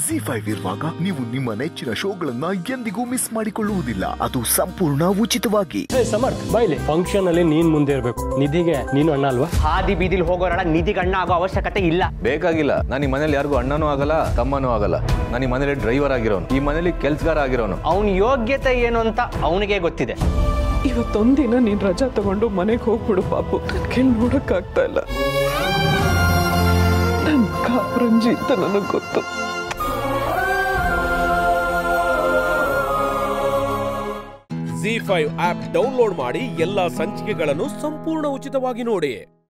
G five ಇರುವಾಗ ನೀವು ನಿಮ್ಮ ನೆಚ್ಚಿನ ಶೋಗಳನ್ನ ಎಂದಿಗೂ ಮಿಸ್ ಮಾಡಿಕೊಳ್ಳುವುದಿಲ್ಲ ಅದು ಸಂಪೂರ್ಣ ಉಚಿತವಾಗಿ ಸಮರ್ಥ್ ಬಾಯ್ಲಿ ಫಂಕ್ಷನ್ ಅಲ್ಲಿ ನೀನ್ ಮುಂದೆ ಇರ್ಬೇಕು ನಿಧಿಗೆ ನೀನು ಅಣ್ಣ ಅಲ್ವಾ ಹಾದಿ ಬೀದಿಲಿ ಹೋಗೋರಣ ನಿಧಿಗೆ ಅಣ್ಣ ಆಗೋ ಅವಶ್ಯಕತೆ ಇಲ್ಲ ಬೇಕಾಗಿಲ್ಲ ನಾನು ಈ ಮನೇಲಿ ಯಾರಿಗೂ ಅಣ್ಣನೂ ಆಗಲ್ಲ ತಮ್ಮನೂ ಆಗಲ್ಲ ನಾನು ಈ ಮನೇಲಿ ಡ್ರೈವರ್ ಆಗಿರೋನು ಈ ಮನೇಲಿ ಕೆಲ್ಸಗಾರ ಆಗಿರೋನು ಅವನ ಯೋಗ್ಯತೆ ಏನು ಅಂತ ಅವನಿಗೆ ಗೊತ್ತಿದೆ ಇವತ್ತೊಂದಿನ ನೀನ್ ರಜಾ ತಗೊಂಡು ಮನೆಗೆ ಹೋಗ್ಬಿಡು ಪಾಪು ನನ್ ಕೈಲಿ ನೋಡಕ್ಕಾಗ್ತಾ ಇಲ್ಲ ನನ್ ಕಾಪರಂಜಿ ಅಂತ ನನಗ್ ಗೊತ್ತು ಜಿ ಫೈವ್ ಆಪ್ ಡೌನ್ಲೋಡ್ ಮಾಡಿ ಎಲ್ಲಾ ಸಂಚಿಕೆಗಳನ್ನು ಸಂಪೂರ್ಣ ಉಚಿತವಾಗಿ ನೋಡಿ